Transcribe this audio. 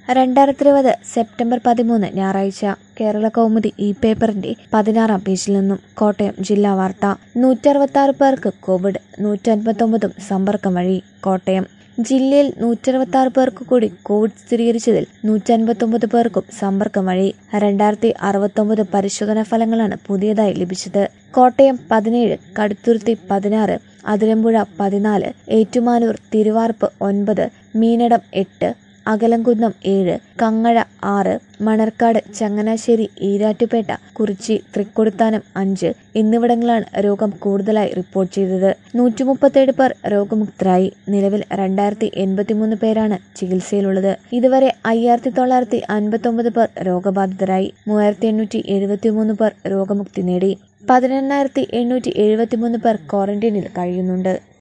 രണ്ടായിരത്തി ഇരുപത് സെപ്റ്റംബർ പതിമൂന്ന് ഞായറാഴ്ച കേരള കൗമുദി ഈ പേപ്പറിന്റെ പതിനാറാം പേജിൽ നിന്നും കോട്ടയം ജില്ലാ വാർത്ത നൂറ്ററുപത്തി ആറ് പേർക്ക് കോവിഡ് നൂറ്റൻപത്തൊമ്പതും സമ്പർക്കം വഴി കോട്ടയം ജില്ലയിൽ നൂറ്ററുപത്തി ആറ് പേർക്ക് കൂടി കോവിഡ് സ്ഥിരീകരിച്ചതിൽ നൂറ്റൻപത്തൊമ്പത് പേർക്കും സമ്പർക്കം വഴി രണ്ടായിരത്തി അറുപത്തൊമ്പത് പരിശോധനാ ഫലങ്ങളാണ് പുതിയതായി ലഭിച്ചത് കോട്ടയം പതിനേഴ് കടുത്തുരുത്തി പതിനാറ് അതിരമ്പുഴ പതിനാല് ഏറ്റുമാനൂർ തിരുവാർപ്പ് ഒൻപത് മീനടം എട്ട് അകലംകുന്നം ഏഴ് കങ്ങഴ ആറ് മണർക്കാട് ചങ്ങനാശ്ശേരി ഈരാറ്റുപേട്ട കുറിച്ചി തൃക്കൊടുത്താനം അഞ്ച് എന്നിവിടങ്ങളാണ് രോഗം കൂടുതലായി റിപ്പോർട്ട് ചെയ്തത് നൂറ്റി മുപ്പത്തേഴ് പേർ രോഗമുക്തരായി നിലവിൽ രണ്ടായിരത്തി എൺപത്തിമൂന്ന് പേരാണ് ചികിത്സയിലുള്ളത് ഇതുവരെ അയ്യായിരത്തി തൊള്ളായിരത്തി അൻപത്തൊമ്പത് പേർ രോഗബാധിതരായി മൂവായിരത്തി എണ്ണൂറ്റി എഴുപത്തിമൂന്ന് പേർ രോഗമുക്തി നേടി പതിനെണ്ണായിരത്തി എണ്ണൂറ്റി എഴുപത്തിമൂന്ന് പേർ ക്വാറന്റൈനിൽ കഴിയുന്നുണ്ട്